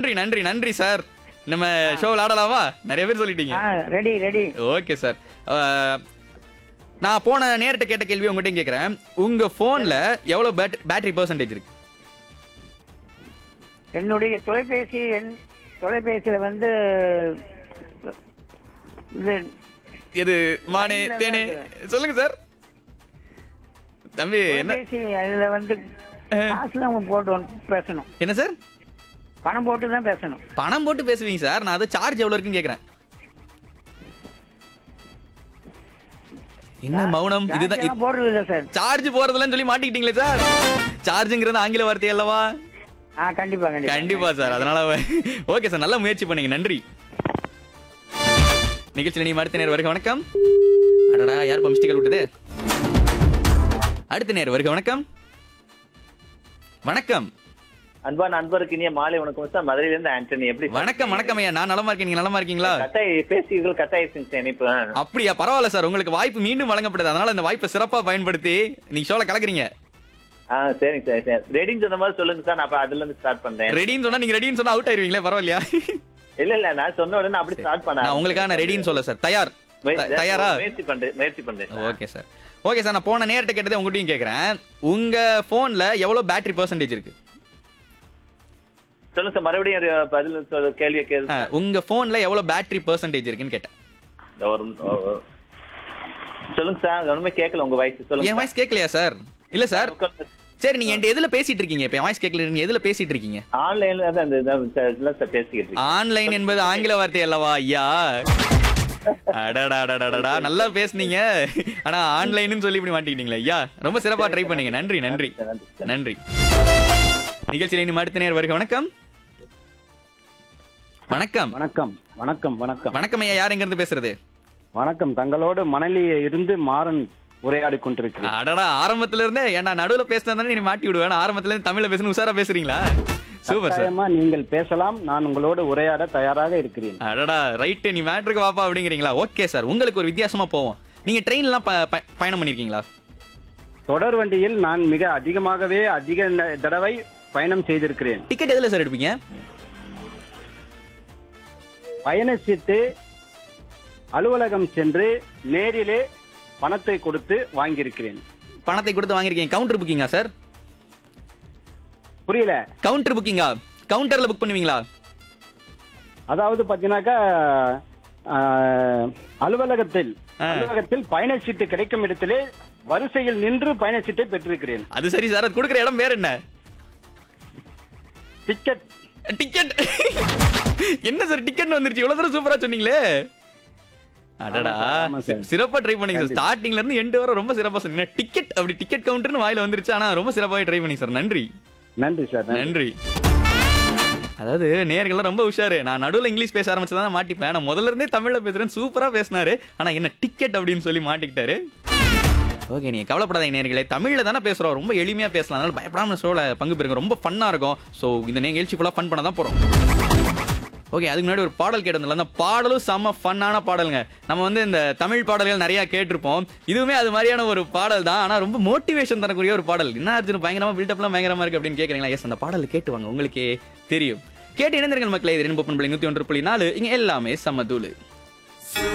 நன்றி நன்றி நன்றி சார் நம்ம ஷோவில் ஆடலாமா நிறைய பேர் சொல்லிட்டீங்க ஆ ரெடி ரெடி ஓகே சார் அஹ், நான் போன நேரத்தை கேட்ட கேள்வி உங்ககிட்ட கேட்குறேன் உங்க போன்ல எவ்வளவு பேட்டரி பர்சன்டேஜ் இருக்கு என்னுடைய தொலைபேசி எண் தொலைபேசியில வந்து இது இது மானே தேனே சொல்லுங்க சார் தம்பி என்ன தொலைபேசி அதுல வந்து காசுலாம் போட்டு வந்து பேசணும் என்ன சார் பணம் போட்டு தான் பேசணும் பணம் போட்டு பேசுவீங்க சார் நான் அது சார்ஜ் எவ்வளவு இருக்குன்னு கேக்குறேன் என்ன மௌனம் இதுதான் இதெல்லாம் போடுறது இல்லை சார் சார்ஜ் போறதுலன்னு சொல்லி மாட்டிக்கிட்டீங்களே சார் சார்ஜுங்கிறது ஆங்கில வார்த்தை அல்லவா ஆ கண்டிப்பா கண்டிப்பா கண்டிப்பா சார் அதனால ஓகே சார் நல்லா முயற்சி பண்ணீங்க நன்றி நிகழ்ச்சியில் நீ அடுத்த நேரம் வருக வணக்கம் அடடா யார் பம்ஸ்டிக்கல் விட்டது அடுத்த நேரம் வருக வணக்கம் வணக்கம் அன்பான நண்பருக்கு இனிய மாலை வணக்கம் சார் மதுரையில இருந்து ஆண்டனி எப்படி வணக்கம் வணக்கம் ஐயா நான் நலமா இருக்கேன் நீங்க நலமா இருக்கீங்களா கட்டாய பேசிகள் கட்டாயிருச்சுங்க சார் இனிப்பு அப்படியா பரவாயில்ல சார் உங்களுக்கு வாய்ப்பு மீண்டும் வழங்கப்படுது அதனால இந்த வாய்ப்பை சிறப்பா பயன்படுத்தி நீங்க ஷோல கலக்குறீங்க ஆ சரிங்க சார் சரி ரெடின்னு சொன்ன மாதிரி சொல்லுங்க சார் நான் அப்ப அதுல இருந்து ஸ்டார்ட் பண்றேன் ரெடின்னு சொன்னா நீங்க ரெடின்னு சொன்னா அவுட் ஆயிருவீங்களே பரவாயில்லையா இல்ல இல்ல நான் சொன்ன உடனே அப்படி ஸ்டார்ட் நான் பண்ணேன் உங்களுக்காக நான் ரெடின்னு சொல்ல சார் தயார் த- தயாரா முயற்சி பண்றேன் முயற்சி பண்றேன் ஓகே சார் ஓகே சார் நான் போன நேரத்தை கேட்டதே உங்ககிட்டயும் கேக்குறேன் உங்க போன்ல எவ்வளவு பேட்டரி பர்சன்டேஜ் இருக்கு சொல்லுங்க சார் மறுபடியும் ஒரு பதில் சொல்ல கேள்வியை கேளு ஆ, உங்க போன்ல எவ்வளவு பேட்டரி பர்சன்டேஜ் இருக்குன்னு கேட்டேன் இந்த ஒரு ஓ, ஓ. சொல்லுங்க சார் ஒண்ணுமே கேட்கல உங்க வயசு என் சொல்லுங்க வாய்ஸ் கேட்கலையா சார் இல்ல சார் சரி நீங்க என்கிட்ட எதுல பேசிட்டு இருக்கீங்க இப்ப என் வாய்ஸ் கேட்கல நீங்க எதுல பேசிட்டு இருக்கீங்க ஆன்லைன்ல தான் இந்த இதெல்லாம் சார் பேசிக்கிட்டு இருக்கேன் ஆன்லைன் என்பது ஆங்கில வார்த்தை அல்லவா ஐயா அடடா நல்லா பேசுனீங்க ஆனா ஆன்லைன்னு சொல்லி இப்படி மாட்டிக்கிட்டீங்களா ஐயா ரொம்ப சிறப்பா ட்ரை பண்ணீங்க நன்றி நன்றி நன்றி சார். நன்றி நிகழ்ச்சியில் இனி அடுத்த நேர் வருக வணக்கம் வணக்கம் வணக்கம் வணக்கம் வணக்கம் வணக்கம் ஐயா யார் எங்க இருந்து பேசுறது வணக்கம் தங்களோடு மணலியை இருந்து மாறன் உரையாடி கொண்டிருக்கிறேன் அடடா ஆரம்பத்துல இருந்தே ஏன்னா நடுவுல பேசினா நீ மாட்டி விடுவேன் ஆரம்பத்துல இருந்து தமிழ்ல பேசணும் உஷாரா பேசுறீங்களா சூப்பர் சார் கட்டாயமா நீங்கள் பேசலாம் நான் உங்களோடு உரையாட தயாராக இருக்கிறேன் அடடா ரைட்டு நீ மேட்ருக்கு வாப்பா அப்படிங்கிறீங்களா ஓகே சார் உங்களுக்கு ஒரு வித்தியாசமா போவோம் நீங்க ட்ரெயின்லாம் ப- ப- பயணம் பண்ணிருக்கீங்களா தொடர் வண்டியில் நான் மிக அதிகமாகவே அதிக ந- தடவை பயணம் செய்திருக்கிறேன் டிக்கெட் எதுல சார் எடுப்பீங்க பயணச்சீட்டு அலுவலகம் சென்று நேரிலே பணத்தை கொடுத்து வாங்கியிருக்கிறேன் பணத்தை கொடுத்து வாங்கிருக்கீங்க கவுண்டர் புக்கிங்கா சார் புரியல கவுண்டர் புக்கிங்கா கவுண்டர்ல புக் பண்ணுவீங்களா அதாவது பாத்தீங்கன்னாக்கா ஆஹ், அலுவலகத்தில் அலுவலகத்தில் பயணச்சீட்டு கிடைக்கும் இடத்திலே வரிசையில் நின்று பயணச்சீட்டை பெற்றிருக்கிறேன் அது சரி சார் அது கொடுக்குற இடம் பேர் என்ன டிக்கெட் டிக்கெட் என்ன சார் டிக்கெட் வந்துருச்சு இவ்வளவு தூரம் சூப்பரா சொன்னீங்களே அடடா ஆமா சார், ஆமா சார். சிறப்பா ட்ரை பண்ணீங்க சார் ஸ்டார்டிங்ல இருந்து எண்டு வரை ரொம்ப சிறப்பா சொன்னீங்க டிக்கெட் அப்படி டிக்கெட் கவுண்டர்னு வாயில வந்துருச்சு ஆனா ரொம்ப சிறப்பாவே ட்ரை பண்ணீங்க சார் நன்றி நன்றி சார் நன்றி. நன்றி அதாவது நேர்கள்லாம் ரொம்ப உஷாரு நான் நடுவுல இங்கிலீஷ் பேச ஆரம்பிச்சதான் மாட்டிப்பேன் நான் முதல்ல இருந்தே தமிழ்ல பேசுறேன் சூப்பரா பேசினாரு ஆனா என்ன டிக்கெட் அப்படின்னு சொல்லி மாட்டிக்கிட்டாரு ஓகே நீங்க கவலைப்படாதீங்க நேர்களே தமிழ்ல தானே பேசுறோம் ரொம்ப எளிமையா பேசலாம் அதனால பயப்படாம ஷோல பங்கு பெறுங்க ரொம்ப ஃபன்னா இருக்கும் ஸோ இந்த நிகழ்ச்சி ஃபுல்லா ஃபன் பண்ண தான் போறோம் ஓகே அதுக்கு முன்னாடி ஒரு பாடல் கேட்டிருந்தோம்ல அந்த பாடலும் செம்ம ஃபன்னான பாடலுங்க நம்ம வந்து இந்த தமிழ் பாடல்கள் நிறைய கேட்டிருப்போம் இதுவுமே அது மாதிரியான ஒரு பாடல் தான் ஆனா ரொம்ப மோட்டிவேஷன் தரக்கூடிய ஒரு பாடல் என்ன அர்ஜுன் பயங்கரமா பில்டப்லாம் பயங்கரமா இருக்கு அப்படின்னு கேக்குறீங்களா எஸ் அந்த பாடல் கேட்டு வாங்க உங்களுக்கே தெரியும் கேட்டு இணைந்திருங்கள் மக்களே இது ரெண்டு பொப்பன் பிள்ளை நூத்தி ஒன்று புள்ளி நாலு இங்க எல்லாமே சமதூளு